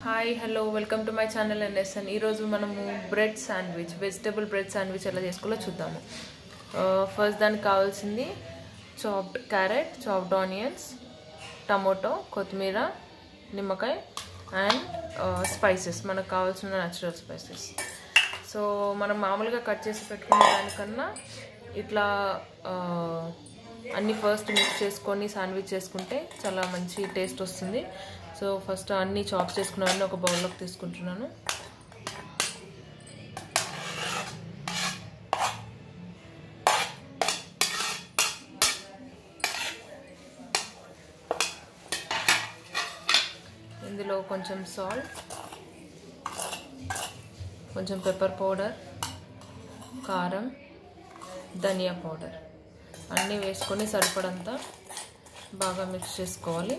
hi hello welcome to my channel N S N ఈరోజు మనము bread sandwich vegetable bread sandwich ఎలా చేసుకోవాలో చూద్దాము ఫస్ట్ దానికి కావాల్సింది chopped carrot chopped onions tomato కొత్తిమీర నిమ్మకాయ అండ్ స్పైసెస్ మనకు కావాల్సిన న్యాచురల్ స్పైసెస్ సో మనం మామూలుగా కట్ చేసి పెట్టుకునే దానికన్నా ఇట్లా ఆ, అన్నీ ఫస్ట్ మిక్స్ చేసుకొని శాండ్విచ్ చేసుకుంటే చాలా మంచి టేస్ట్ వస్తుంది సో ఫస్ట్ అన్నీ చాప్ చేసుకున్నవన్నీ ఒక బౌల్లోకి తీసుకుంటున్నాను ఇందులో కొంచెం సాల్ట్ కొంచెం పెప్పర్ పౌడర్ కారం ధనియా పౌడర్ అన్నీ వేసుకొని సరిపడంతా బాగా మిక్స్ చేసుకోవాలి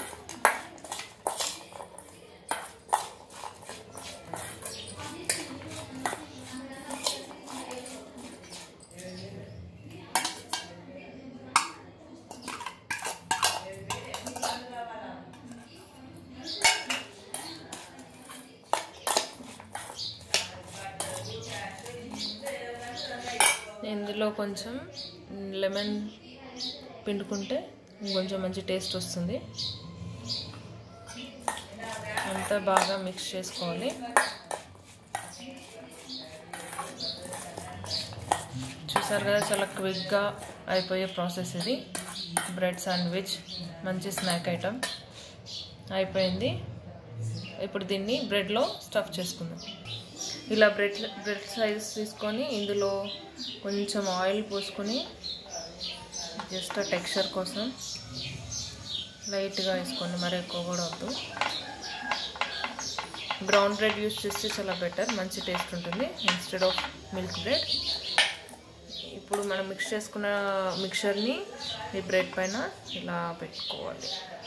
ఇందులో కొంచెం లెమన్ పిండుకుంటే కొంచెం మంచి టేస్ట్ వస్తుంది అంతా బాగా మిక్స్ చేసుకోవాలి చూసారు కదా చాలా క్విక్గా అయిపోయే ప్రాసెస్ ఇది బ్రెడ్ శాండ్విచ్ మంచి స్నాక్ ఐటమ్ అయిపోయింది ఇప్పుడు దీన్ని బ్రెడ్లో స్టఫ్ చేసుకుందాం ఇలా బ్రెడ్ బ్రెడ్ సైజ్ తీసుకొని ఇందులో కొంచెం ఆయిల్ పోసుకొని జస్ట్ టెక్స్చర్ కోసం లైట్గా వేసుకోండి మరి ఎక్కువ కూడా వద్దు బ్రౌన్ బ్రెడ్ యూస్ చేస్తే చాలా బెటర్ మంచి టేస్ట్ ఉంటుంది ఇన్స్టెడ్ ఆఫ్ మిల్క్ బ్రెడ్ ఇప్పుడు మనం మిక్స్ చేసుకున్న మిక్చర్ని ఈ బ్రెడ్ పైన ఇలా పెట్టుకోవాలి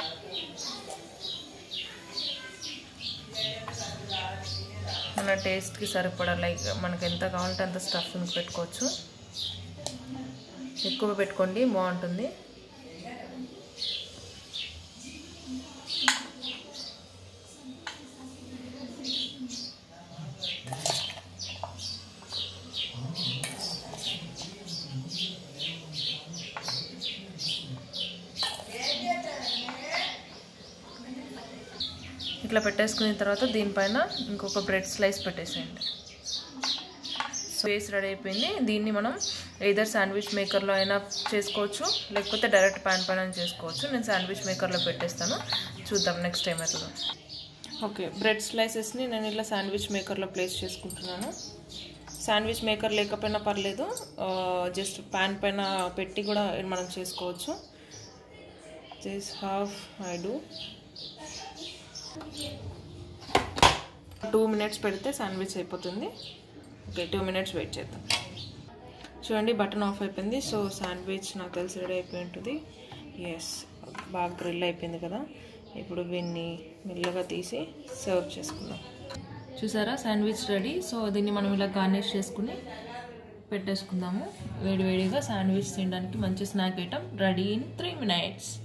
మన టేస్ట్కి సరిపడా లైక్ మనకి ఎంత కావాలంటే అంత స్టఫింగ్ పెట్టుకోవచ్చు ఎక్కువ పెట్టుకోండి బాగుంటుంది ఇట్లా పెట్టేసుకున్న తర్వాత దీనిపైన ఇంకొక బ్రెడ్ స్లైస్ పెట్టేసేయండి సో వేసి రెడీ అయిపోయింది దీన్ని మనం ఏదర్ శాండ్విచ్ మేకర్లో అయినా చేసుకోవచ్చు లేకపోతే డైరెక్ట్ ప్యాన్ పైన చేసుకోవచ్చు నేను శాండ్విచ్ మేకర్లో పెట్టేస్తాను చూద్దాం నెక్స్ట్ టైం అవుతుందో ఓకే బ్రెడ్ స్లైసెస్ని నేను ఇలా శాండ్విచ్ మేకర్లో ప్లేస్ చేసుకుంటున్నాను శాండ్విచ్ మేకర్ లేకపోయినా పర్లేదు జస్ట్ ప్యాన్ పైన పెట్టి కూడా మనం చేసుకోవచ్చు this half I do two minutes పెడితే శాండ్విచ్ అయిపోతుంది ఓకే టూ మినిట్స్ వెయిట్ చేద్దాం చూడండి బటన్ ఆఫ్ అయిపోయింది సో శాండ్విచ్ నాకు తెలిసి రెడీ అయిపోయి ఉంటుంది ఎస్ బాగా గ్రిల్ అయిపోయింది కదా ఇప్పుడు దీన్ని మెల్లగా తీసి సర్వ్ చేసుకుందాం చూసారా శాండ్విచ్ రెడీ సో దీన్ని మనం ఇలా గార్నిష్ చేసుకుని పెట్టేసుకుందాము వేడివేడిగా శాండ్విచ్ తినడానికి మంచి snack item ready in three minutes